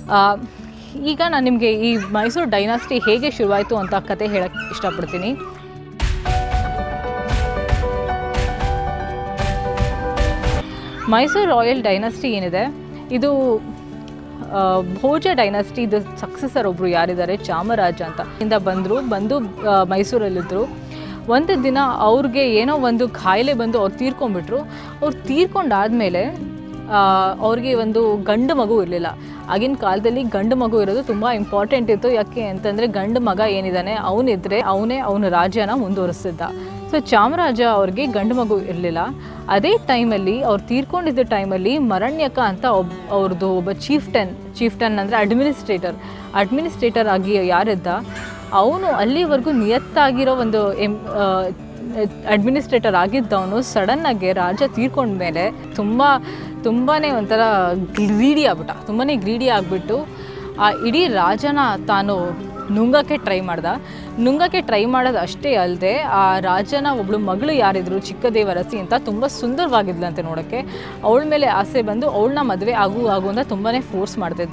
ಆ, ಈಗ ನಾನು ನಿಮಗೆ ಈ ಮೈಸೂರು ಡೈನಾಸ್ಟಿ ಹೇಗೆ ಶುರುವಾಯಿತು ಅಂತ ಕತೆ ಹೇಳಕ್ಕೆ ಇಷ್ಟಪಡ್ತೀನಿ ಮೈಸೂರು ರಾಯಲ್ ಡೈನಾಸ್ಟಿ ಏನಿದೆ ಇದು ಆ, ಭೋಜ ಡೈನಾಸ್ಟಿ ಇದು ಸಕ್ಸಸರ್ ಒಬ್ಬರು ಯಾರಿದ್ದಾರೆ ಚಾಮರಾಜ ಅಂತ ಇಂದ ಬಂದರು ಬಂದು ಆ, ಮೈಸೂರಲ್ಲಿದ್ದರು ಒಂದು ದಿನ ಅವ್ರಿಗೆ ಏನೋ ಒಂದು ಕಾಯಿಲೆ ಬಂದು ಅವ್ರು ತೀರ್ಕೊಂಡ್ಬಿಟ್ರು ಅವ್ರು ತೀರ್ಕೊಂಡಾದ್ಮೇಲೆ ಆ, ಅವ್ರಿಗೆ ಒಂದು ಗಂಡು ಮಗು ಇರಲಿಲ್ಲ ಆಗಿನ ಕಾಲದಲ್ಲಿ ಗಂಡು ಮಗು ಇರೋದು ತುಂಬ ಇಂಪಾರ್ಟೆಂಟ್ ಇತ್ತು ಯಾಕೆ ಅಂತಂದರೆ ಗಂಡು ಮಗ ಏನಿದ್ದಾನೆ ಅವನಿದ್ರೆ ಅವನೇ ಅವನ ರಾಜ್ಯನ ಮುಂದುವರಿಸ್ತಿದ್ದ ಸೊ ಚಾಮರಾಜ ಅವ್ರಿಗೆ ಗಂಡು ಮಗು ಇರಲಿಲ್ಲ ಅದೇ ಟೈಮಲ್ಲಿ ಅವ್ರು ತೀರ್ಕೊಂಡಿದ್ದ ಟೈಮಲ್ಲಿ ಮರಣ್ಯಕ ಅಂತ ಒಬ್ ಅವ್ರದ್ದು ಒಬ್ಬ ಚೀಫ್ಟನ್ ಚೀಫ್ಟನ್ ಅಂದರೆ ಅಡ್ಮಿನಿಸ್ಟ್ರೇಟರ್ ಅಡ್ಮಿನಿಸ್ಟ್ರೇಟರ್ ಆಗಿ ಯಾರಿದ್ದ ಅವನು ಅಲ್ಲಿವರೆಗೂ ನಿಯತ್ತಾಗಿರೋ ಒಂದು ಎಂ ಅಡ್ಮಿನಿಸ್ಟ್ರೇಟರ್ ಆಗಿದ್ದವನು ಸಡನ್ನಾಗಿ ರಾಜ ತೀರ್ಕೊಂಡ್ಮೇಲೆ ತುಂಬ ತುಂಬಾ ಒಂಥರ ಗ್ರೀಡಿ ಆಗ್ಬಿಟ್ಟ ತುಂಬಾ ಗ್ರೀಡಿ ಆಗಿಬಿಟ್ಟು ಆ ಇಡೀ ರಾಜನ ತಾನು ನುಂಗಕ್ಕೆ ಟ್ರೈ ಮಾಡ್ದ ನುಂಗಕ್ಕೆ ಟ್ರೈ ಮಾಡೋದು ಅಷ್ಟೇ ಅಲ್ಲದೆ ಆ ರಾಜನ ಒಬ್ಳು ಮಗಳು ಯಾರಿದ್ರು ಚಿಕ್ಕದೇವರಸಿ ಅಂತ ತುಂಬ ಸುಂದರವಾಗಿದ್ಲಂತೆ ನೋಡೋಕ್ಕೆ ಅವಳ ಮೇಲೆ ಆಸೆ ಬಂದು ಅವಳನ್ನ ಮದುವೆ ಆಗು ಆಗು ಅಂತ ತುಂಬಾ ಫೋರ್ಸ್ ಮಾಡ್ತಿದ್ದ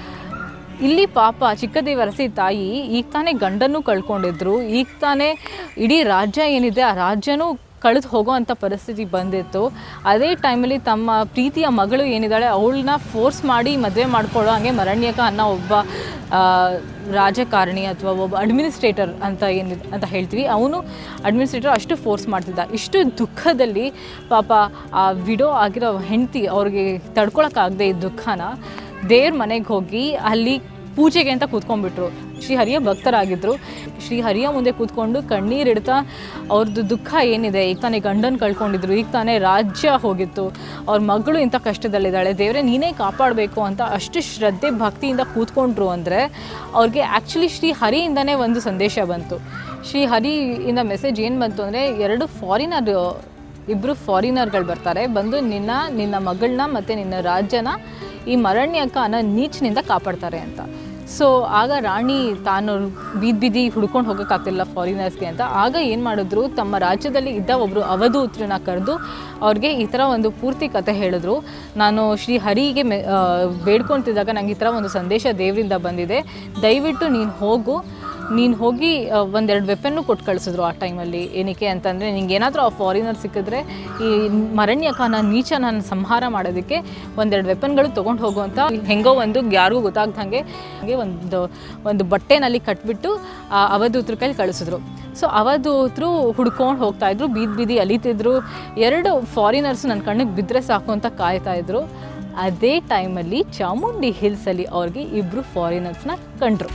ಇಲ್ಲಿ ಪಾಪ ಚಿಕ್ಕದೇವರಸಿ ತಾಯಿ ಈಗ ತಾನೇ ಗಂಡನ್ನು ಕಳ್ಕೊಂಡಿದ್ರು ಈಗ ತಾನೇ ಇಡೀ ರಾಜ್ಯ ಏನಿದೆ ಆ ರಾಜ್ಯನೂ ಕಳೆದು ಹೋಗೋ ಅಂಥ ಪರಿಸ್ಥಿತಿ ಬಂದಿತ್ತು ಅದೇ ಟೈಮಲ್ಲಿ ತಮ್ಮ ಪ್ರೀತಿಯ ಮಗಳು ಏನಿದ್ದಾಳೆ ಅವಳನ್ನ ಫೋರ್ಸ್ ಮಾಡಿ ಮದುವೆ ಮಾಡ್ಕೊಳ್ಳೋ ಹಾಗೆ ಮರಣ್ಯಕ ಅನ್ನೋ ಒಬ್ಬ ಆ, ರಾಜಕಾರಣಿ ಅಥವಾ ಒಬ್ಬ ಅಡ್ಮಿನಿಸ್ಟ್ರೇಟರ್ ಅಂತ ಏನಿದೆ ಅಂತ ಹೇಳ್ತೀವಿ ಅವನು ಅಡ್ಮಿನಿಸ್ಟ್ರೇಟರ್ ಅಷ್ಟು ಫೋರ್ಸ್ ಮಾಡ್ತಿದ್ದ ಇಷ್ಟು ದುಃಖದಲ್ಲಿ ಪಾಪ ಆ ವಿಡೋ ಆಗಿರೋ ಹೆಂಡತಿ ಅವ್ರಿಗೆ ತಡ್ಕೊಳಕ್ಕಾಗದೆ ಈ ದುಃಖನ ದೇವ್ರ ಮನೆಗೆ ಹೋಗಿ ಅಲ್ಲಿ ಪೂಜೆಗೆ ಅಂತ ಕೂತ್ಕೊಂಡ್ಬಿಟ್ರು ಶ್ರೀಹರಿಯ ಭಕ್ತರಾಗಿದ್ದರು ಶ್ರೀಹರಿಯ ಮುಂದೆ ಕೂತ್ಕೊಂಡು ಕಣ್ಣೀರಿಡ್ತಾ ಅವ್ರದ್ದು ದುಃಖ ಏನಿದೆ ಈಗ ತಾನೇ ಗಂಡನ ಕಳ್ಕೊಂಡಿದ್ರು ಈಗ ತಾನೇ ರಾಜ್ಯ ಹೋಗಿತ್ತು ಅವ್ರ ಮಗಳು ಇಂಥ ಕಷ್ಟದಲ್ಲಿದ್ದಾಳೆ ದೇವರೇ ನೀನೇ ಕಾಪಾಡಬೇಕು ಅಂತ ಅಷ್ಟು ಶ್ರದ್ಧೆ ಭಕ್ತಿಯಿಂದ ಕೂತ್ಕೊಂಡ್ರು ಅಂದರೆ ಅವ್ರಿಗೆ ಆ್ಯಕ್ಚುಲಿ ಶ್ರೀ ಹರಿಯಿಂದನೇ ಒಂದು ಸಂದೇಶ ಬಂತು ಶ್ರೀ ಹರಿಯಿಂದ ಮೆಸೇಜ್ ಏನು ಬಂತು ಅಂದರೆ ಎರಡು ಫಾರಿನರ್ ಇಬ್ಬರು ಫಾರಿನರ್ಗಳು ಬರ್ತಾರೆ ಬಂದು ನಿನ್ನ ನಿನ್ನ ಮಗಳನ್ನ ಮತ್ತು ನಿನ್ನ ರಾಜ್ಯನ ಈ ಮರಣ್ಯಕ ಅನ್ನೋ ನೀಚಿನಿಂದ ಕಾಪಾಡ್ತಾರೆ ಅಂತ ಸೊ ಆಗ ರಾಣಿ ತಾನು ಬೀದಿ ಬೀದಿ ಹುಡ್ಕೊಂಡು ಹೋಗೋಕ್ಕಾಗ್ತಿಲ್ಲ ಫಾರಿನರ್ಸ್ಗೆ ಅಂತ ಆಗ ಏನು ಮಾಡಿದ್ರು ತಮ್ಮ ರಾಜ್ಯದಲ್ಲಿ ಇದ್ದ ಒಬ್ಬರು ಅವಧೂತ್ರನ ಕರೆದು ಅವ್ರಿಗೆ ಈ ಥರ ಒಂದು ಪೂರ್ತಿ ಕತೆ ಹೇಳಿದ್ರು ನಾನು ಶ್ರೀ ಹರಿಗೆ ಮೆ ಆ, ಬೇಡ್ಕೊಳ್ತಿದ್ದಾಗ ನಂಗೆ ಈ ಥರ ಒಂದು ಸಂದೇಶ ದೇವರಿಂದ ಬಂದಿದೆ ದಯವಿಟ್ಟು ನೀನು ಹೋಗು ನೀನು ಹೋಗಿ ಆ, ಒಂದೆರಡು ವೆಪನ್ನು ಕೊಟ್ಟು ಕಳಿಸಿದ್ರು ಆ ಟೈಮಲ್ಲಿ ಏನಕ್ಕೆ ಅಂತಂದರೆ ನಿಂಗೆ ಏನಾದರೂ ಆ ಫಾರಿನರ್ ಸಿಕ್ಕಿದ್ರೆ ಈ ಮರಣ್ಯಕನ ನೀಚನ ಸಂಹಾರ ಮಾಡೋದಕ್ಕೆ ಒಂದೆರಡು ವೆಪನ್ಗಳು ತೊಗೊಂಡು ಹೋಗುವಂಥ ಹೆಂಗೋ ಒಂದು ಯಾರಿಗೂ ಗೊತ್ತಾಗ್ದಂಗೆ ಹಾಗೆ ಒಂದು ಒಂದು ಬಟ್ಟೆನಲ್ಲಿ ಕಟ್ಬಿಟ್ಟು ಆ ಅವಧೂತ್ರ ಕೈಲಿ ಕಳಿಸಿದ್ರು ಸೊ ಅವಧೂತರು ಹುಡ್ಕೊಂಡು ಹೋಗ್ತಾ ಇದ್ರು ಬೀದಿ ಬೀದಿ ಅಲಿತಿದ್ರು ಎರಡು ಫಾರಿನರ್ಸ್ ನನ್ನ ಕಣ್ಣಿಗೆ ಬಿದ್ದರೆ ಸಾಕು ಅಂತ ಕಾಯ್ತಾ ಇದ್ರು ಅದೇ ಟೈಮಲ್ಲಿ ಚಾಮುಂಡಿ ಹಿಲ್ಸಲ್ಲಿ ಅವ್ರಿಗೆ ಇಬ್ಬರು ಫಾರಿನರ್ಸ್ನ ಕಂಡ್ರು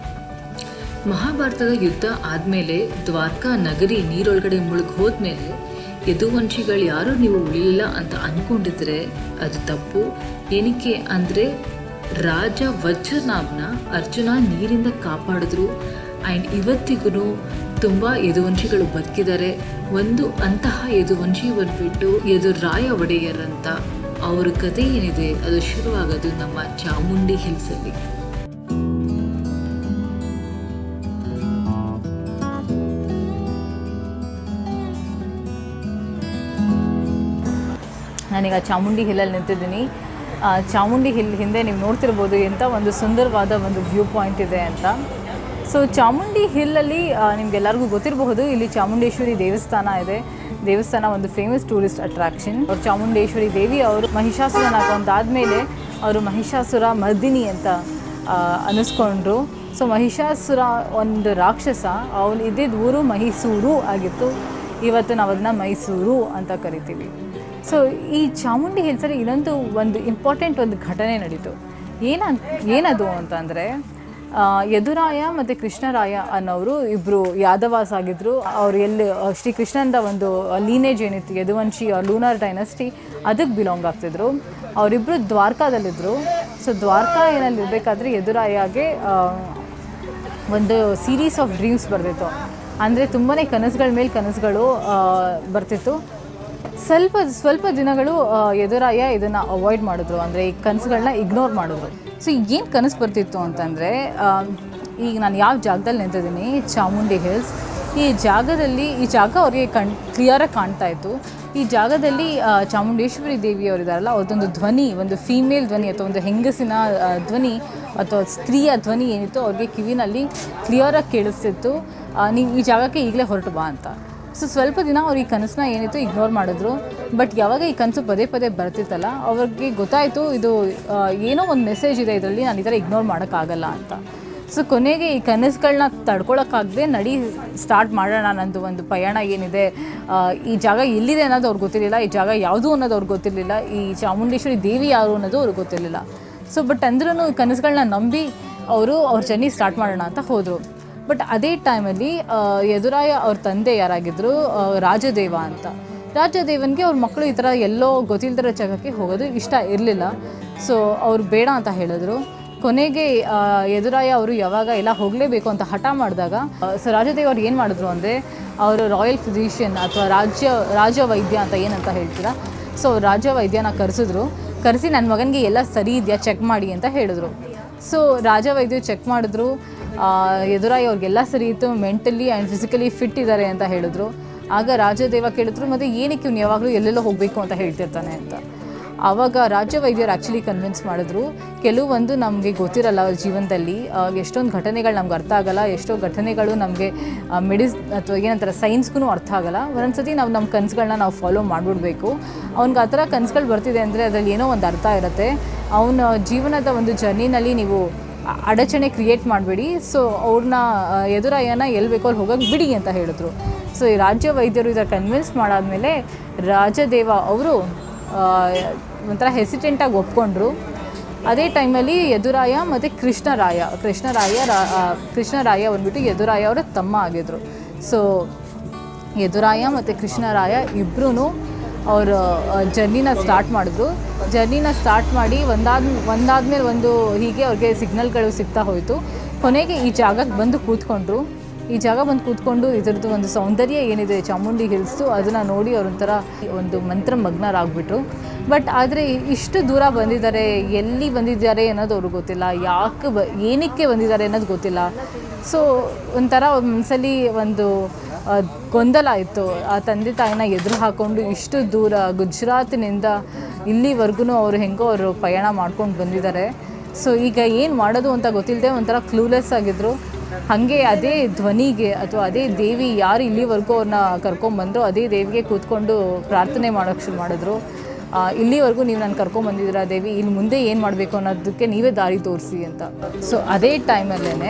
ಮಹಾಭಾರತದ ಯುದ್ಧ ಆದಮೇಲೆ ದ್ವಾರಕಾ ನಗರಿ ನೀರೊಳಗಡೆ ಮುಳುಗ್ ಹೋದ್ಮೇಲೆ ಯದುವಂಶಿಗಳು ಯಾರು ನೀವು ಉಳಿಲಿಲ್ಲ ಅಂತ ಅನ್ಕೊಂಡಿದ್ರೆ ಅದು ತಪ್ಪು ಏನಕ್ಕೆ ಅಂದರೆ ರಾಜ ವಜ್ರನಾಭನ ಅರ್ಜುನ ನೀರಿಂದ ಕಾಪಾಡಿದ್ರು ಆ್ಯಂಡ್ ಇವತ್ತಿಗೂ ತುಂಬ ಯದುವಂಶಿಗಳು ಬದುಕಿದ್ದಾರೆ ಒಂದು ಅಂತಹ ಯದುವಂಶಿ ಬಂದ್ಬಿಟ್ಟು ಯದುರಾಯ ಒಡೆಯರ್ ಅಂತ ಅವ್ರ ಕತೆ ಏನಿದೆ ಅದು ಶುರುವಾಗೋದು ನಮ್ಮ ಚಾಮುಂಡಿ ಹಿಲ್ಸಲ್ಲಿ ನಾನೀಗ ಚಾಮುಂಡಿ ಹಿಲ್ಲಲ್ಲಿ ನಿಂತಿದ್ದೀನಿ ಆ, ಚಾಮುಂಡಿ ಹಿಲ್ ಹಿಂದೆ ನೀವು ನೋಡ್ತಿರ್ಬೋದು ಎಂಥ ಒಂದು ಸುಂದರವಾದ ಒಂದು ವ್ಯೂ ಪಾಯಿಂಟ್ ಇದೆ ಅಂತ ಸೊ ಚಾಮುಂಡಿ ಹಿಲ್ಲಲ್ಲಿ ನಿಮ್ಗೆಲ್ಲರಿಗೂ ಗೊತ್ತಿರಬಹುದು ಇಲ್ಲಿ ಚಾಮುಂಡೇಶ್ವರಿ ದೇವಸ್ಥಾನ ಇದೆ ದೇವಸ್ಥಾನ ಒಂದು ಫೇಮಸ್ ಟೂರಿಸ್ಟ್ ಅಟ್ರಾಕ್ಷನ್ ಅವ್ರು ಚಾಮುಂಡೇಶ್ವರಿ ದೇವಿ ಅವರು ಮಹಿಷಾಸುರನ ಕೊಂದಾದ್ಮೇಲೆ ಅವರು ಮಹಿಷಾಸುರ ಮರ್ದಿನಿ ಅಂತ ಆ, ಅನ್ನಿಸ್ಕೊಂಡ್ರು ಸೊ ಮಹಿಷಾಸುರ ಒಂದು ರಾಕ್ಷಸ ಅವನು ಇದ್ದಿದ್ದ ಊರು ಮೈಸೂರು ಆಗಿತ್ತು ಇವತ್ತು ನಾವು ಅದನ್ನ ಮೈಸೂರು ಅಂತ ಕರಿತೀವಿ ಸೊ ಈ ಚಾಮುಂಡಿ ಹಿಲ್ಸಲ್ಲಿ ಇನ್ನೊಂದು ಒಂದು ಇಂಪಾರ್ಟೆಂಟ್ ಒಂದು ಘಟನೆ ನಡೀತು ಏನ ಏನದು ಅಂತಂದರೆ ಯದುರಾಯ ಮತ್ತು ಕೃಷ್ಣರಾಯ ಅನ್ನೋರು ಇಬ್ಬರು ಯಾದವಾಸ್ ಆಗಿದ್ದರು ಅವ್ರು ಎಲ್ಲಿ ಆ, ಶ್ರೀಕೃಷ್ಣಂದ ಒಂದು ಲೀನೇಜ್ ಏನಿತ್ತು ಯದುವಂಶಿ ಲೂನಾರ್ ಡೈನಸ್ಟಿ ಅದಕ್ಕೆ ಬಿಲಾಂಗ್ ಆಗ್ತಿದ್ರು ಅವರಿಬ್ಬರು ದ್ವಾರಕಾದಲ್ಲಿದ್ದರು ಸೊ ದ್ವಾರಕಾ ಏನಲ್ಲಿ ಇರಬೇಕಾದ್ರೆ ಯದುರಾಯಗೆ ಆ, ಒಂದು ಸೀರೀಸ್ ಆಫ್ ಡ್ರೀಮ್ಸ್ ಬರ್ತಿತ್ತು ಅಂದರೆ ತುಂಬಾ ಕನಸುಗಳ ಮೇಲೆ ಕನಸುಗಳು ಆ, ಬರ್ತಿತ್ತು ಸ್ವಲ್ಪ ಸ್ವಲ್ಪ ದಿನಗಳು ಆ, ಎದುರಾಯ ಇದನ್ನು ಅವಾಯ್ಡ್ ಮಾಡಿದ್ರು ಅಂದರೆ ಈ ಕನಸುಗಳನ್ನ ಇಗ್ನೋರ್ ಮಾಡಿದ್ರು ಸೊ ಏನು ಕನಸು ಬರ್ತಿತ್ತು ಅಂತಂದರೆ ಈಗ ನಾನು ಯಾವ ಜಾಗದಲ್ಲಿ ನಿಂತಿದ್ದೀನಿ ಚಾಮುಂಡಿ ಹಿಲ್ಸ್ ಈ ಜಾಗದಲ್ಲಿ ಈ ಜಾಗ ಅವ್ರಿಗೆ ಕಣ್ ಕ್ಲಿಯರಾಗಿ ಕಾಣ್ತಾ ಇತ್ತು ಈ ಜಾಗದಲ್ಲಿ ಆ, ಚಾಮುಂಡೇಶ್ವರಿ ದೇವಿಯವರು ಇದ್ದಾರಲ್ಲ ಅವ್ರದ್ದೊಂದು ಧ್ವನಿ ಒಂದು ಫೀಮೇಲ್ ಧ್ವನಿ ಅಥವಾ ಒಂದು ಹೆಂಗಸಿನ ಆ, ಧ್ವನಿ ಅಥವಾ ಸ್ತ್ರೀಯ ಧ್ವನಿ ಏನಿತ್ತು ಅವ್ರಿಗೆ ಕಿವಿನಲ್ಲಿ ಕ್ಲಿಯರಾಗಿ ಕೇಳಿಸ್ತಿತ್ತು ನೀವು ಈ ಜಾಗಕ್ಕೆ ಈಗಲೇ ಹೊರಟು ಬಾ ಅಂತ ಸೊ ಸ್ವಲ್ಪ ದಿನ ಅವ್ರು ಈ ಕನಸನ್ನ ಏನಿತ್ತು ಇಗ್ನೋರ್ ಮಾಡಿದ್ರು ಬಟ್ ಯಾವಾಗ ಈ ಕನಸು ಪದೇ ಪದೇ ಬರ್ತಿತ್ತಲ್ಲ ಅವ್ರಿಗೆ ಗೊತ್ತಾಯಿತು ಇದು ಆ, ಏನೋ ಒಂದು ಮೆಸೇಜ್ ಇದೆ ಇದರಲ್ಲಿ ನಾನು ಈ ಥರ ಇಗ್ನೋರ್ ಮಾಡೋಕ್ಕಾಗಲ್ಲ ಅಂತ ಸೊ ಕೊನೆಗೆ ಈ ಕನಸುಗಳನ್ನ ತಡ್ಕೊಳಕ್ಕಾಗದೆ ನಡಿ ಸ್ಟಾರ್ಟ್ ಮಾಡೋಣ ನಂದು ಒಂದು ಪಯಣ ಏನಿದೆ ಆ, ಈ ಜಾಗ ಎಲ್ಲಿದೆ ಅನ್ನೋದು ಅವ್ರಿಗೆ ಗೊತ್ತಿರಲಿಲ್ಲ ಈ ಜಾಗ ಯಾವುದು ಅನ್ನೋದು ಅವ್ರಿಗೆ ಗೊತ್ತಿರಲಿಲ್ಲ ಈ ಚಾಮುಂಡೇಶ್ವರಿ ದೇವಿ ಯಾರು ಅನ್ನೋದು ಅವ್ರಿಗೆ ಗೊತ್ತಿರಲಿಲ್ಲ ಸೊ ಬಟ್ ಅಂದ್ರೂ ಕನಸುಗಳನ್ನ ನಂಬಿ ಅವರು ಅವ್ರ ಜರ್ನಿ ಸ್ಟಾರ್ಟ್ ಮಾಡೋಣ ಅಂತ ಹೋದರು ಬಟ್ ಅದೇ ಟೈಮಲ್ಲಿ ಎದುರಾಯ ಅವ್ರ ತಂದೆ ಯಾರಾಗಿದ್ದರು ಆ, ರಾಜದೇವ ಅಂತ ರಾಜದೇವನ್ಗೆ ಅವ್ರ ಮಕ್ಕಳು ಈ ಥರ ಎಲ್ಲೋ ಗೊತ್ತಿಲ್ದಿರೋ ಜಾಗಕ್ಕೆ ಹೋಗೋದು ಇಷ್ಟ ಇರಲಿಲ್ಲ ಸೊ ಅವ್ರು ಬೇಡ ಅಂತ ಹೇಳಿದ್ರು ಕೊನೆಗೆ ಆ, ಎದುರಾಯ ಅವರು ಯಾವಾಗ ಎಲ್ಲ ಹೋಗಲೇಬೇಕು ಅಂತ ಹಠ ಮಾಡಿದಾಗ ಸೊ ರಾಜದೇವ್ ಅವ್ರು ಏನು ಮಾಡಿದ್ರು ಅಂದರೆ ಅವರು ರಾಯಲ್ ಫಿಸಿಷಿಯನ್ ಅಥವಾ ರಾಜ್ಯ ರಾಜ ವೈದ್ಯ ಅಂತ ಏನಂತ ಹೇಳ್ತೀರಾ ಸೊ ರಾಜ ವೈದ್ಯನ ಕರೆಸಿದ್ರು ಕರೆಸಿ ನನ್ನ ಮಗನಿಗೆ ಎಲ್ಲ ಸರಿ ಇದೆಯಾ ಚೆಕ್ ಮಾಡಿ ಅಂತ ಹೇಳಿದ್ರು ಸೊ ರಾಜ ವೈದ್ಯರು ಚೆಕ್ ಮಾಡಿದ್ರು ಆ, ಎದುರಾಯಿ ಅವ್ರಿಗೆಲ್ಲ ಸರಿ ಇತ್ತು ಮೆಂಟಲಿ ಆ್ಯಂಡ್ ಫಿಸಿಕಲಿ ಫಿಟ್ ಇದ್ದಾರೆ ಅಂತ ಹೇಳಿದ್ರು ಆಗ ರಾಜದೇವ ಕೇಳಿದ್ರು ಮತ್ತು ಏನಕ್ಕೆ ಇವ್ನು ಯಾವಾಗಲೂ ಎಲ್ಲೆಲ್ಲೋ ಹೋಗಬೇಕು ಅಂತ ಹೇಳ್ತಿರ್ತಾನೆ ಅಂತ ಆವಾಗ ರಾಜ್ಯ ವೈದ್ಯರು ಆ್ಯಕ್ಚುಲಿ ಕನ್ವಿನ್ಸ್ ಮಾಡಿದ್ರು ಕೆಲವೊಂದು ನಮಗೆ ಗೊತ್ತಿರಲ್ಲ ಅವ್ರ ಜೀವನದಲ್ಲಿ ಆ, ಎಷ್ಟೊಂದು ಘಟನೆಗಳು ನಮ್ಗೆ ಅರ್ಥ ಆಗಲ್ಲ ಎಷ್ಟೋ ಘಟನೆಗಳು ನಮಗೆ ಮೆಡಿಸ್ ಅಥವಾ ಏನಂತಾರೆ ಸೈನ್ಸ್ಗೂ ಅರ್ಥ ಆಗಲ್ಲ ಒಂದೊಂದ್ಸತಿ ನಾವು ನಮ್ಮ ಕನಸುಗಳನ್ನ ನಾವು ಫಾಲೋ ಮಾಡಿಬಿಡ್ಬೇಕು ಅವ್ನಿಗೆ ಆ ಥರ ಕನಸುಗಳು ಬರ್ತಿದೆ ಅಂದರೆ ಅದರಲ್ಲಿ ಏನೋ ಒಂದು ಅರ್ಥ ಇರುತ್ತೆ ಅವನ ಜೀವನದ ಒಂದು ಜರ್ನಿನಲ್ಲಿ ನೀವು ಅ- ಅಡಚಣೆ ಕ್ರಿಯೇಟ್ ಮಾಡಬೇಡಿ ಸೊ ಅವ್ರನ್ನ ಎದುರಾಯನ ಎಲ್ಲಿ ಬೇಕೋ ಅಲ್ಲಿ ಹೋಗೋಕೆ ಬಿಡಿ ಅಂತ ಹೇಳಿದ್ರು ಸೊ ಈ ರಾಜ್ಯ ವೈದ್ಯರು ಇದರ ಕನ್ವಿನ್ಸ್ ಮಾಡಾದ್ಮೇಲೆ ರಾಜದೇವ ಅವರು ಒಂಥರ ಹೆಸಿಟೆಂಟಾಗಿ ಒಪ್ಕೊಂಡ್ರು ಅದೇ ಟೈಮಲ್ಲಿ ಯದುರಾಯ ಮತ್ತು ಕೃಷ್ಣರಾಯ ಕೃಷ್ಣರಾಯ ರಾ ಆ, ಕೃಷ್ಣರಾಯ ಬಂದ್ಬಿಟ್ಟು ಯದುರಾಯ ಅವರ ತಮ್ಮ ಆಗಿದ್ರು ಸೊ ಯದುರಾಯ ಮತ್ತು ಕೃಷ್ಣರಾಯ ಇಬ್ಬರೂ ಅವರು ಜರ್ನಿನ ಸ್ಟಾರ್ಟ್ ಮಾಡಿದ್ರು ಜರ್ನಿನ ಸ್ಟಾರ್ಟ್ ಮಾಡಿ ಒಂದಾದ ಒಂದಾದ್ಮೇಲೆ ಒಂದು ಹೀಗೆ ಅವ್ರಿಗೆ ಸಿಗ್ನಲ್ಗಳು ಸಿಗ್ತಾ ಹೋಯಿತು ಕೊನೆಗೆ ಈ ಜಾಗಕ್ಕೆ ಬಂದು ಕೂತ್ಕೊಂಡ್ರು ಈ ಜಾಗ ಬಂದು ಕೂತ್ಕೊಂಡು ಇದ್ರದ್ದು ಒಂದು ಸೌಂದರ್ಯ ಏನಿದೆ ಚಾಮುಂಡಿ ಹಿಲ್ಸ್ದು ಅದನ್ನು ನೋಡಿ ಅವ್ರೊಂಥರ ಒಂದು ಮಂತ್ರಮಗ್ನರಾಗ್ಬಿಟ್ರು ಬಟ್ ಆದರೆ ಇಷ್ಟು ದೂರ ಬಂದಿದ್ದಾರೆ ಎಲ್ಲಿ ಬಂದಿದ್ದಾರೆ ಅನ್ನೋದು ಅವ್ರಿಗೆ ಗೊತ್ತಿಲ್ಲ ಯಾಕೆ ಬ ಏನಕ್ಕೆ ಬಂದಿದ್ದಾರೆ ಅನ್ನೋದು ಗೊತ್ತಿಲ್ಲ ಸೊ ಒಂಥರ ಒಂದ್ಸಲಿ ಒಂದು ಆ, ಗೊಂದಲ ಇತ್ತು ಆ ತಂದೆ ತಾಯಿನ ಎದುರು ಹಾಕ್ಕೊಂಡು ಇಷ್ಟು ದೂರ ಗುಜರಾತಿನಿಂದ ಇಲ್ಲಿವರೆಗೂ ಅವರು ಹೆಂಗೋ ಅವರು ಪಯಣ ಮಾಡ್ಕೊಂಡು ಬಂದಿದ್ದಾರೆ ಸೊ ಈಗ ಏನು ಮಾಡೋದು ಅಂತ ಗೊತ್ತಿಲ್ಲದೆ ಒಂಥರ ಕ್ಲೂಲೆಸ್ ಆಗಿದ್ರು ಹಾಗೆ ಅದೇ ಧ್ವನಿಗೆ ಅಥವಾ ಅದೇ ದೇವಿ ಯಾರು ಇಲ್ಲಿವರೆಗೂ ಅವ್ರನ್ನ ಕರ್ಕೊಂಬಂದ್ರು ಅದೇ ದೇವಿಗೆ ಕೂತ್ಕೊಂಡು ಪ್ರಾರ್ಥನೆ ಮಾಡೋಕ್ಕೆ ಶುರು ಮಾಡಿದ್ರು ಆ, ಇಲ್ಲಿವರೆಗೂ ನೀವು ನಾನು ಕರ್ಕೊಂಬಂದಿದ್ದೀರಾ ದೇವಿ ಇನ್ನು ಮುಂದೆ ಏನು ಮಾಡಬೇಕು ಅನ್ನೋದಕ್ಕೆ ನೀವೇ ದಾರಿ ತೋರಿಸಿ ಅಂತ ಸೊ ಅದೇ ಟೈಮಲ್ಲೇ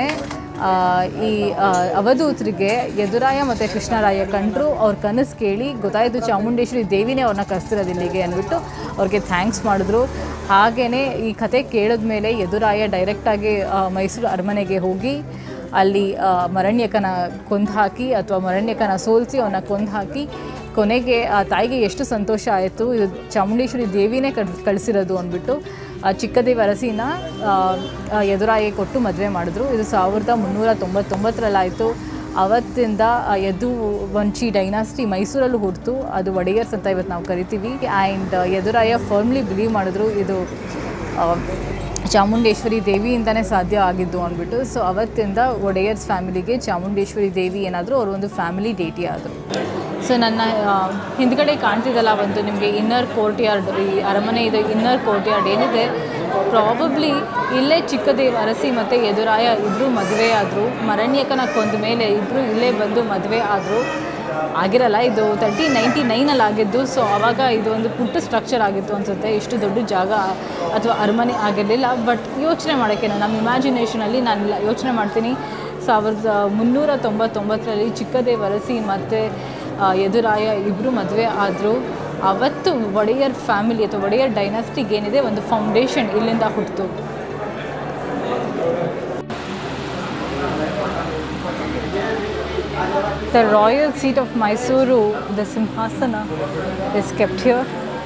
ಈ ಆ, ಅವಧೂತರಿಗೆ ಯದುರಾಯ ಮತ್ತು ಕೃಷ್ಣರಾಯ ಕಂಡ್ರು ಅವ್ರ ಕನಸು ಕೇಳಿ ಗೊತ್ತಾಯಿತು ಚಾಮುಂಡೇಶ್ವರಿ ದೇವಿನೇ ಅವ್ರನ್ನ ಕರೆಸ್ತಿರೋದು ಇಲ್ಲಿಗೆ ಅಂದ್ಬಿಟ್ಟು ಅವ್ರಿಗೆ ಥ್ಯಾಂಕ್ಸ್ ಮಾಡಿದ್ರು ಹಾಗೆಯೇ ಈ ಕತೆ ಕೇಳಿದ್ಮೇಲೆ ಯದುರಾಯ ಡೈರೆಕ್ಟಾಗಿ ಮೈಸೂರು ಅರಮನೆಗೆ ಹೋಗಿ ಅಲ್ಲಿ ಆ, ಮರಣ್ಯಕನ ಕೊಂದು ಹಾಕಿ ಅಥವಾ ಮರಣ್ಯಕನ ಸೋಲಿಸಿ ಅವನ್ನ ಕೊಂದು ಹಾಕಿ ಕೊನೆಗೆ ಆ ತಾಯಿಗೆ ಎಷ್ಟು ಸಂತೋಷ ಆಯಿತು ಇದು ಚಾಮುಂಡೇಶ್ವರಿ ದೇವಿನೇ ಕಳ್ ಕಳಿಸಿರೋದು ಅಂದ್ಬಿಟ್ಟು ಆ ಚಿಕ್ಕದೇವಿ ಅರಸಿನ ಆ, ಆ, ಎದುರಾಯಿಗೆ ಕೊಟ್ಟು ಮದುವೆ ಮಾಡಿದ್ರು ಇದು ಸಾವಿರದ ಮುನ್ನೂರ ತೊಂಬತ್ತೊಂಬತ್ತರಲ್ಲಾಯಿತು ಅವತ್ತಿಂದ ಆ ಯದು ವಂಶಿ ಡೈನಾಸ್ಟಿ ಮೈಸೂರಲ್ಲೂ ಹುಡ್ತು ಅದು ಒಡೆಯರ್ಸ್ ಅಂತ ಇವತ್ತು ನಾವು ಕರಿತೀವಿ ಆ್ಯಂಡ್ ಎದುರಾಯ ಫರ್ಮ್ಲಿ ಬಿಲೀವ್ ಮಾಡಿದ್ರು ಇದು ಆ, ಚಾಮುಂಡೇಶ್ವರಿ ದೇವಿಯಿಂದನೇ ಸಾಧ್ಯ ಆಗಿದ್ದು ಅಂದ್ಬಿಟ್ಟು ಸೊ ಅವತ್ತಿಂದ ಒಡೆಯರ್ಸ್ ಫ್ಯಾಮಿಲಿಗೆ ಚಾಮುಂಡೇಶ್ವರಿ ದೇವಿ ಏನಾದರೂ ಅವರು ಒಂದು ಫ್ಯಾಮಿಲಿ ಡೇಟಿ ಆದರು ಸೊ ನನ್ನ ಆ, ಹಿಂದ್ಗಡೆ ಕಾಣ್ತಿದ್ದಲ್ಲ ಒಂದು ನಿಮಗೆ ಇನ್ನರ್ ಕೋರ್ಟ್ ಯಾರ್ಡ್ ಈ ಅರಮನೆ ಇದೆ ಇನ್ನರ್ ಕೋರ್ಟ್ ಯಾರ್ಡ್ ಏನಿದೆ ಪ್ರಾಬಬ್ಲಿ ಇಲ್ಲೇ ಚಿಕ್ಕದೇವ್ ಅರಸಿ ಮತ್ತು ಎದುರಾಯ ಇಬ್ಬರು ಮದುವೆ ಆದರು ಮರಣ್ಯಕನ ಕೊಂದ ಮೇಲೆ ಇಬ್ಬರು ಇಲ್ಲೇ ಬಂದು ಮದುವೆ ಆದರು ಆಗಿರಲ್ಲ ಇದು ತರ್ಟಿ ನೈಂಟಿ ನೈನಲ್ಲಿ ಆಗಿದ್ದು ಸೊ ಆವಾಗ ಇದು ಒಂದು ಪುಟ್ಟ ಸ್ಟ್ರಕ್ಚರ್ ಆಗಿತ್ತು ಅನಿಸುತ್ತೆ ಇಷ್ಟು ದೊಡ್ಡ ಜಾಗ ಅಥವಾ ಅರಮನೆ ಆಗಿರಲಿಲ್ಲ ಬಟ್ ಯೋಚನೆ ಮಾಡೋಕ್ಕೆ ನಮ್ಮ ಇಮ್ಯಾಜಿನೇಷನಲ್ಲಿ ನಾನು ಯೋಚನೆ ಮಾಡ್ತೀನಿ ಸಾವಿರದ ಮುನ್ನೂರ ತೊಂಬತ್ತೊಂಬತ್ತರಲ್ಲಿ ಚಿಕ್ಕದೇವ್ ಅರಸಿ ಮತ್ತು ಆ, ಎದುರಾಯ ಇಬ್ಬರು ಮದುವೆ ಆದರು ಅವತ್ತು ಒಡೆಯರ್ ಫ್ಯಾಮಿಲಿ ಅಥವಾ ಒಡೆಯರ್ ಡೈನಾಸ್ಟಿಗೆ ಏನಿದೆ ಒಂದು ಫೌಂಡೇಶನ್ ಇಲ್ಲಿಂದ ಹುಟ್ಟಿತು The royal seat of Mysuru, the Simhasana, is kept here.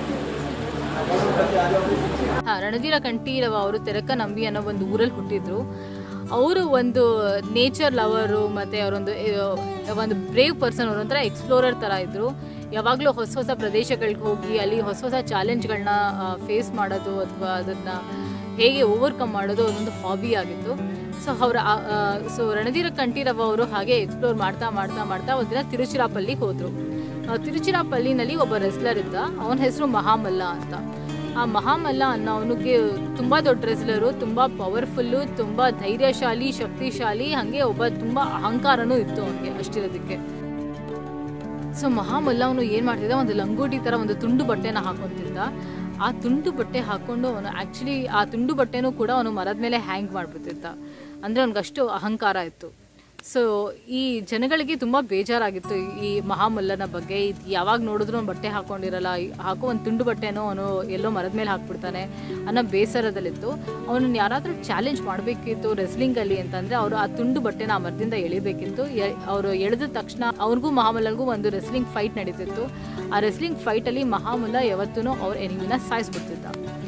ಹಾ, ರಣಧೀರ ಕಂಠೀರವ ಅವರು ತೆರಕ ನಂಬಿ ಅನ್ನೋ ಒಂದು ಊರಲ್ಲಿ ಹುಟ್ಟಿದ್ರು ಅವರು ಒಂದು ನೇಚರ್ ಲವರು ಮತ್ತು ಅವರೊಂದು ಆ, ಒಂದು ಬ್ರೇವ್ ಪರ್ಸನ್ ಅವರು ಒಂಥರ ಎಕ್ಸ್ಪ್ಲೋರರ್ ಥರ ಇದ್ದರು ಯಾವಾಗಲೂ ಹೊಸ ಹೊಸ ಪ್ರದೇಶಗಳಿಗೆ ಹೋಗಿ ಅಲ್ಲಿ ಹೊಸ ಹೊಸ ಚಾಲೆಂಜ್ಗಳನ್ನ ಫೇಸ್ ಮಾಡೋದು ಅಥವಾ ಅದನ್ನು ಹೇಗೆ ಓವರ್ಕಮ್ ಮಾಡೋದು ಅದೊಂದು ಹಾಬಿ ಆಗಿತ್ತು ಸೊ ಅವರ ಸೊ ರಣಧೀರ ಕಂಠೀರವ ಅವರು ಹಾಗೆ ಎಕ್ಸ್ಪ್ಲೋರ್ ಮಾಡ್ತಾ ಮಾಡ್ತಾ ಮಾಡ್ತಾ ಒಂದಿನ ತಿರುಚಿರಾಪಲ್ಲಿಗೆ ಹೋದರು ಆ, ತಿರುಚಿರಾಪಳ್ಳಿನಲ್ಲಿ ಒಬ್ಬ ರೆಸ್ಲರ್ ಇದ್ದ ಅವನ ಹೆಸರು ಮಹಾಮಲ್ಲ ಅಂತ ಆ ಮಹಾಮಲ್ಲ ಅನ್ನೋ ಅವನಿಗೆ ತುಂಬ ದೊಡ್ಡ ರೆಸ್ಲರು ತುಂಬ ಪವರ್ಫುಲ್ಲು ತುಂಬ ಧೈರ್ಯಶಾಲಿ ಶಕ್ತಿಶಾಲಿ ಹಾಗೆ ಒಬ್ಬ ತುಂಬ ಅಹಂಕಾರನೂ ಇತ್ತು ಅವನಿಗೆ ಅಷ್ಟಿರೋದಕ್ಕೆ ಸೊ ಮಹಾಮಲ್ಲ ಅವನು ಏನು ಮಾಡ್ತಿದ್ದ ಒಂದು ಲಂಗೋಟಿ ಥರ ಒಂದು ತುಂಡು ಬಟ್ಟೆನ ಹಾಕೊಂತಿದ್ದ ಆ ತುಂಡು ಬಟ್ಟೆ ಹಾಕೊಂಡು ಅವನು ಆ್ಯಕ್ಚುಲಿ ಆ ತುಂಡು ಬಟ್ಟೆನೂ ಕೂಡ ಅವನು ಮರದ ಮೇಲೆ ಹ್ಯಾಂಗ್ ಮಾಡಿಬಿಡ್ತಿದ್ದ ಅಂದರೆ ಅವ್ನಿಗೆ ಅಷ್ಟು ಅಹಂಕಾರ ಇತ್ತು ಸೊ ಈ ಜನಗಳಿಗೆ ತುಂಬ ಬೇಜಾರಾಗಿತ್ತು ಈ ಮಹಾಮಲ್ಲನ ಬಗ್ಗೆ ಇದ್ ಯಾವಾಗ ನೋಡಿದ್ರು ಅವ್ನು ಬಟ್ಟೆ ಹಾಕೊಂಡಿರಲ್ಲ ಈ- ಹಾಕೋ ಒಂದು ತುಂಡು ಬಟ್ಟೆನೋ ಅವನು ಎಲ್ಲೋ ಮರದ ಮೇಲೆ ಹಾಕ್ಬಿಡ್ತಾನೆ ಅನ್ನೋ ಬೇಸರದಲ್ಲಿತ್ತು ಅವನನ್ನು ಯಾರಾದರೂ ಚಾಲೆಂಜ್ ಮಾಡಬೇಕಿತ್ತು ರೆಸ್ಲಿಂಗಲ್ಲಿ ಅಂತಂದರೆ ಅವರು ಆ ತುಂಡು ಬಟ್ಟೆನ ಆ ಮರದಿಂದ ಎಳಿಬೇಕಿತ್ತು ಎ- ಅವರು ಎಳೆದ ತಕ್ಷಣ ಅವ್ರಿಗೂ ಮಹಾಮಲ್ಲನಿಗೂ ಒಂದು ರೆಸ್ಲಿಂಗ್ ಫೈಟ್ ನಡೀತಿತ್ತು ಆ ರೆಸ್ಲಿಂಗ್ ಫೈಟಲ್ಲಿ ಮಹಾಮಲ್ಲ ಯಾವತ್ತೂ ಅವ್ರ ಎನಿಮಿನ ಸಾಯಿಸ್ಬಿಡ್ತಿದ್ದ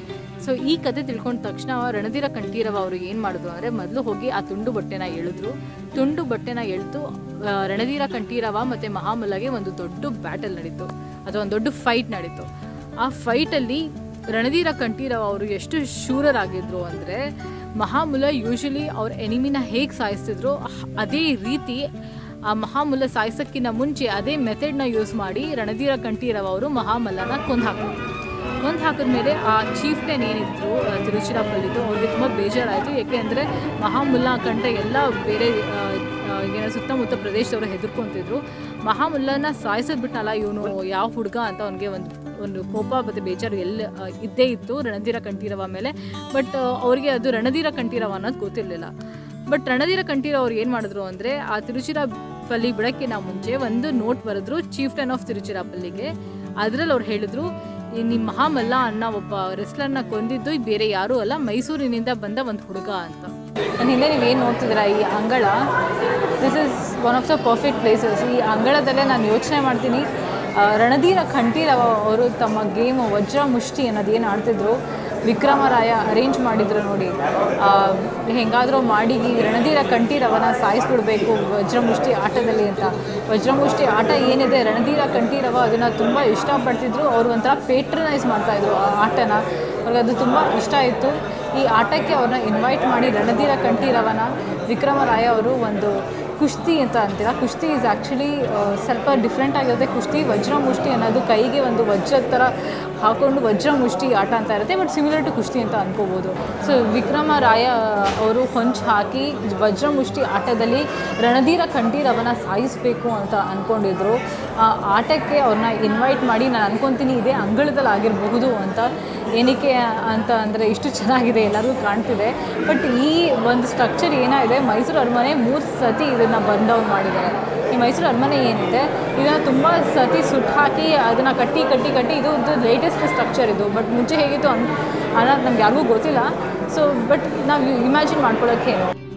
ಸೊ ಈ ಕತೆ ತಿಳ್ಕೊಂಡ ತಕ್ಷಣ ರಣಧೀರ ಕಂಠೀರವ ಅವರು ಏನು ಮಾಡಿದ್ರು ಅಂದರೆ ಮೊದಲು ಹೋಗಿ ಆ ತುಂಡು ಬಟ್ಟೆನ ಎಳೆದ್ರು ತುಂಡು ಬಟ್ಟೆನ ಎಳೆದು ಆ, ರಣಧೀರ ಕಂಠೀರವ ಮತ್ತು ಮಹಾಮಲ್ಲಗೆ ಒಂದು ದೊಡ್ಡ ಬ್ಯಾಟಲ್ ನಡೀತು ಅಥವಾ ಒಂದು ದೊಡ್ಡ ಫೈಟ್ ನಡೀತು ಆ ಫೈಟಲ್ಲಿ ರಣಧೀರ ಕಂಠೀರವ ಅವರು ಎಷ್ಟು ಶೂರರಾಗಿದ್ರು ಅಂದರೆ ಮಹಾಮುಲ ಯೂಶಲಿ ಅವ್ರ ಎನಿಮಿನ ಹೇಗೆ ಸಾಯಿಸ್ತಿದ್ರು ಹ- ಅದೇ ರೀತಿ ಆ ಮಹಾಮುಲ ಸಾಯಿಸೋಕ್ಕಿಂತ ಮುಂಚೆ ಅದೇ ಮೆಥಡ್ನ ಯೂಸ್ ಮಾಡಿ ರಣಧೀರ ಕಂಠೀರವ ಅವರು ಮಹಾಮಲ್ಲನ ಕೊಂದು ಹಾಕಿದ್ರು ಕೊಂದು ಹಾಕಿದ್ಮೇಲೆ ಆ ಚೀಫ್ಟನ್ ಏನಿದ್ರು ಆ, ತಿರುಚಿರಾಪಲ್ಲಿದ್ದು ಅವ್ರಿಗೆ ತುಂಬ ಬೇಜಾರಾಯಿತು ಏಕೆಂದರೆ ಮಹಾಮುಲ್ಲಾ ಕಂಡ್ರೆ ಎಲ್ಲ ಬೇರೆ ಆ, ಆ, ಏನೋ ಸುತ್ತಮುತ್ತ ಪ್ರದೇಶದವರು ಹೆದರ್ಕೊಂತಿದ್ರು ಮಹಾಮುಲ್ಲನ ಸಾಯಿಸೋದು ಬಿಟ್ಟನಲ್ಲ ಇವನು ಯಾವ ಹುಡುಗ ಅಂತ ಅವನಿಗೆ ಒಂದು ಒಂದು ಕೋಪ ಮತ್ತು ಬೇಜಾರು ಎಲ್ಲ ಆ, ಇದ್ದೇ ಇತ್ತು ರಣಧೀರ ಕಂಠೀರವ ಮೇಲೆ ಬಟ್ ಅವ್ರಿಗೆ ಅದು ರಣಧೀರ ಕಂಠೀರವ ಅನ್ನೋದು ಗೊತ್ತಿರಲಿಲ್ಲ ಬಟ್ ರಣಧೀರ ಕಂಠೀರವ ಅವ್ರು ಏನು ಮಾಡಿದ್ರು ಅಂದರೆ ಆ ತಿರುಚಿರಾಪಲ್ಲಿ ಬಿಡೋಕ್ಕಿಂತ ಮುಂಚೆ ಒಂದು ನೋಟ್ ಬರೆದ್ರು ಚೀಫ್ಟನ್ ಆಫ್ ತಿರುಚಿರಾಪಲ್ಲಿಗೆ ಅದರಲ್ಲಿ ಅವ್ರು ಹೇಳಿದ್ರು ಈ ನಿಮ್ಮ ಮಹಾಮಲ್ಲ ಅನ್ನೋ ಒಬ್ಬ ರೆಸ್ಲರ್ನ ಕೊಂದಿದ್ದು ಬೇರೆ ಯಾರೂ ಅಲ್ಲ ಮೈಸೂರಿನಿಂದ ಬಂದ ಒಂದು ಹುಡುಗ ಅಂತ ನನ್ನ ಹಿಂದೆ ನೀವು ಏನು ನೋಡ್ತಿದ್ದೀರಾ ಈ ಅಂಗಳ this is one of the perfect places ಈ ಅಂಗಳದಲ್ಲೇ ನಾನು ಯೋಚನೆ ಮಾಡ್ತೀನಿ ಆ, ರಣಧೀರ ಕಂಠೀರವ ಅವರು ತಮ್ಮ ಗೇಮ್ ವಜ್ರ ಮುಷ್ಟಿ ಅನ್ನೋದು ಏನು ಆಡ್ತಿದ್ರು ವಿಕ್ರಮರಾಯ ಅರೇಂಜ್ ಮಾಡಿದ್ರು ನೋಡಿ ಆ, ಹೆಂಗಾದರೂ ಮಾಡಿ ಈ ರಣಧೀರ ಕಂಠೀರವನ ಸಾಯಿಸ್ಬಿಡ್ಬೇಕು ವಜ್ರಮುಷ್ಟಿ ಆಟದಲ್ಲಿ ಅಂತ ವಜ್ರಮುಷ್ಟಿ ಆಟ ಏನಿದೆ ರಣಧೀರ ಕಂಠೀರವ ಅದನ್ನು ತುಂಬ ಇಷ್ಟಪಡ್ತಿದ್ರು ಅವರು ಒಂಥರ ಪೇಟ್ರನೈಸ್ ಮಾಡ್ತಾಯಿದ್ರು ಆ ಆಟನ ಅವ್ರಿಗೆ ಅದು ತುಂಬ ಇಷ್ಟ ಇತ್ತು ಈ ಆಟಕ್ಕೆ ಅವ್ರನ್ನ ಇನ್ವೈಟ್ ಮಾಡಿ ರಣಧೀರ ಕಂಠೀರವನ ವಿಕ್ರಮರಾಯ ಅವರು ಒಂದು ಕುಸ್ತಿ ಅಂತ ಅಂತೀರ ಕುಸ್ತಿ ಈಸ್ ಆ್ಯಕ್ಚುಲಿ ಸ್ವಲ್ಪ ಡಿಫ್ರೆಂಟ್ ಆಗಿರುತ್ತೆ ಕುಸ್ತಿ ವಜ್ರ ಮುಷ್ಟಿ ಅನ್ನೋದು ಕೈಗೆ ಒಂದು ವಜ್ರದ ಥರ ಹಾಕೊಂಡು ವಜ್ರ ಮುಷ್ಟಿ ಆಟ ಅಂತ ಇರುತ್ತೆ ಬಟ್ ಸಿಮಿಲರ್ ಟು ಕುಸ್ತಿ ಅಂತ ಅನ್ಕೋಬೋದು ಸೊ ವಿಕ್ರಮರಾಯ ಅವರು ಹೊಂಚು ಹಾಕಿ ವಜ್ರ ಮುಷ್ಟಿ ಆಟದಲ್ಲಿ ರಣಧೀರ ಕಂಠೀರವನ ಸಾಯಿಸಬೇಕು ಅಂತ ಅಂದ್ಕೊಂಡಿದ್ರು ಆ ಆಟಕ್ಕೆ ಅವ್ರನ್ನ ಇನ್ವೈಟ್ ಮಾಡಿ ನಾನು ಅನ್ಕೊತೀನಿ ಇದೇ ಅಂಗಳದಲ್ಲಿ ಆಗಿರಬಹುದು ಅಂತ ಏನಕ್ಕೆ ಅಂತ ಅಂದರೆ ಇಷ್ಟು ಚೆನ್ನಾಗಿದೆ ಎಲ್ಲರಿಗೂ ಕಾಣ್ತಿದೆ ಬಟ್ ಈ ಒಂದು ಸ್ಟ್ರಕ್ಚರ್ ಏನಾಗಿದೆ ಮೈಸೂರು ಅರಮನೆ ಮೂರು ಸತಿ ಇದನ್ನು ಬಂದ್ ಡೌನ್ ಮಾಡಿದ್ದಾರೆ ಈ ಮೈಸೂರು ಅರಮನೆ ಏನಿದೆ ಇದನ್ನು ತುಂಬ ಸತಿ ಸುಟ್ಟು ಹಾಕಿ ಅದನ್ನು ಕಟ್ಟಿ ಕಟ್ಟಿ ಕಟ್ಟಿ ಇದು ಲೇಟೆಸ್ಟ್ ಸ್ಟ್ರಕ್ಚರ್ ಇದು ಬಟ್ ಮುಂಚೆ ಹೇಗಿತ್ತು ಅನ್ ಅನ್ನೋದು ನಮ್ಗೆ ಯಾರಿಗೂ ಗೊತ್ತಿಲ್ಲ ಸೊ ಬಟ್ ನಾವು ಇಮ್ಯಾಜಿನ್ ಮಾಡ್ಕೊಳ್ಳೋಕ್ಕೇನು